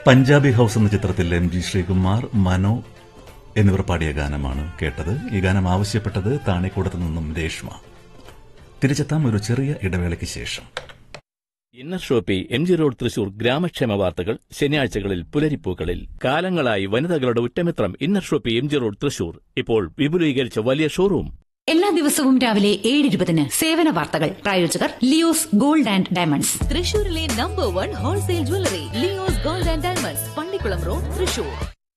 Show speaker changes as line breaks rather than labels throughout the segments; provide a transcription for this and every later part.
Punjabi house എന്ന ചിത്രത്തിൽ M G Sreekumar മനോ എന്നിവർ പാടിയ ഗാനമാണ് കേട്ടത് ഈ ഗാനം ആവശ്യപ്പെട്ടത് താണിക്കൂടത്തു നിന്നും രേഷ്മ തിരിച്ചെത്താം ഒരു ചെറിയ ഇടവേളയ്ക്ക് ശേഷം
Inner Shoppy M G road Thrissur ഗ്രാമക്ഷേമ വാർത്തകൾ ശനിയാഴ്ചകളിൽ പുലരിപ്പൂക്കളിൽ കാലങ്ങളായി വനിതകളുടെ ഉറ്റമിത്രം Inner Shoppy M G road Thrissur ഇപ്പോൾ വിപുലീകരിച്ച വലിയ ഷോറൂം
എല്ലാ ദിവസവും രാവിലെ ഏഴ് ഇരുപതിന് സേവന വാർത്തകൾ പ്രായോജകർ ലിയോസ് ഗോൾഡ് ആൻഡ് ഡയമണ്ട്സ്
തൃശൂരിലെ number one wholesale jewellery Leo's Gold and Diamonds Pallikkulam road Thrissur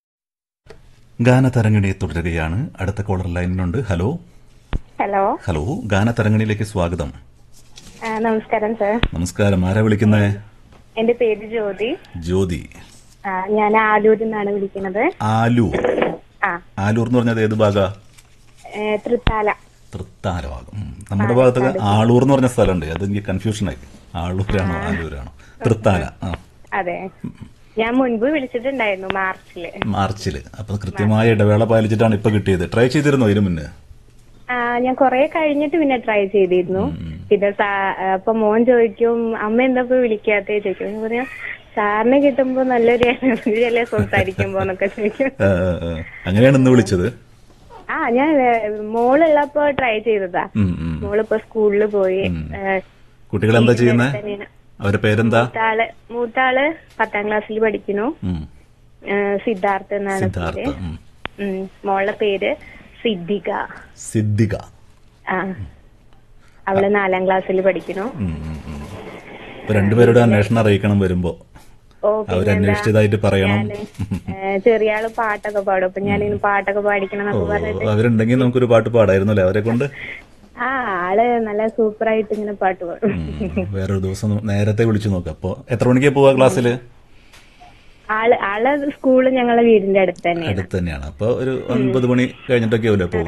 ഗാനതരങ്ങിണി തുടരുകയാണ് അടുത്ത കോളർ ലൈനിലുണ്ട് ഹലോ
ഹലോ
ഹലോ ഗാനതരങ്ങിണിയിലേക്ക് സ്വാഗതം
ആ, നമസ്കാരം സർ
നമസ്കാരം ആരാ വിളിക്കുന്നത്
എന്റെ പേര് ജ്യോതി
ജ്യോതി
ആ, ഞാൻ ആലൂരിൽ നിന്നാണ് വിളിക്കുന്നത്
ആലൂർ
ആ
ആലൂർ എന്ന് പറഞ്ഞത് ഏത് ഭാഗ
ഏ, തൃത്താല
തൃത്താല ഭാഗം ഉം. നമ്മുടെ ഭാഗത്തൊക്കെ ആളൂർ എന്ന് പറഞ്ഞ സ്ഥലമുണ്ട് അത് എനിക്ക് കൺഫ്യൂഷനായി ആളൂരാണോ ആലൂരാണോ തൃത്താല ആ
അതെ ഞാൻ മുൻപ് വിളിച്ചിട്ടുണ്ടായിരുന്നു മാർച്ചില്
മാർച്ചില് അപ്പൊ കൃത്യമായ ഇടവേള പാലിച്ചിട്ടാണ് ഇപ്പൊ കിട്ടിയത് ട്രൈ ചെയ്തിരുന്നോ ഇതിനു മുന്നേ
ആ, ഞാൻ കൊറേ കഴിഞ്ഞിട്ട് പിന്നെ ട്രൈ ചെയ്തിരുന്നു പിന്നെ സാ- അപ്പൊ മോൻ ചോദിക്കും അമ്മ എന്താ ഇപ്പൊ വിളിക്കാത്തേ ചോദിക്കും ഞാൻ പറയാം സാറിന് കിട്ടുമ്പോ നല്ലൊരു എനർജിയല്ലേ സംസാരിക്കുമ്പോ എന്നൊക്കെ ചോദിക്കും
ആ, ആ, ആ. അങ്ങനെയാണ് ഇന്ന് വിളിച്ചത്
ആ ഞാൻ ഏ, മോളുള്ളപ്പോ ട്രൈ ചെയ്തതാ
ഉം, ഉം.
മോളിപ്പോ സ്കൂളിൽ പോയി ഏ,
കുട്ടികൾ എന്താ ചെയ്യുന്നത്
തന്നെയാണ്.
അവരുടെ പേരെന്താ
മൂത്താള് മൂത്താള് പത്താം ക്ലാസ്സിൽ പഠിക്കുന്നു
ഉം.
ഏഹ് സിദ്ധാർത്ഥ് എന്നാണ്
സിദ്ധാർത്ഥ
പേര്
ഉം.
ഉം. മോളുടെ പേര് സിദ്ധിക
സിദ്ദിഖ
ആ അവള് നാലാം ക്ലാസ്സിൽ പഠിക്കുന്നു
ഉം, ഉം, ഉം. ഇപ്പൊ രണ്ടുപേരുടെ അന്വേഷണം അറിയിക്കണം വരുമ്പോ
ഓ
അവരന്വേഷിച്ചതായിട്ട് പറയണം
ഏഹ് ചെറിയ ആള് പാട്ടൊക്കെ പാടും അപ്പൊ ഞാൻ ഇനി പാട്ടൊക്കെ പാടിക്കണം
ഓ,
എന്നൊക്കെ പറഞ്ഞിട്ട്
അവരുണ്ടെങ്കിൽ നമുക്കൊരു പാട്ട് പാടായിരുന്നല്ലേ അവരെ കൊണ്ട്
ആ ആള് നല്ല സൂപ്പർ ആയിട്ട് ഇങ്ങനെ പാട്ട് പാടും
ഉം. വേറൊരു ദിവസം നേരത്തെ വിളിച്ചു നോക്കാം അപ്പൊ എത്ര മണിക്കാ പോവാ ക്ലാസ്സില്
ആള് ആള് സ്കൂള് ഞങ്ങളെ വീടിന്റെ അടുത്ത് തന്നെയാണ്
അടുത്ത് തന്നെയാണ് അപ്പൊ ഒരു ഒൻപത് മണി കഴിഞ്ഞിട്ടൊക്കെ ആവില്ലേ പോകും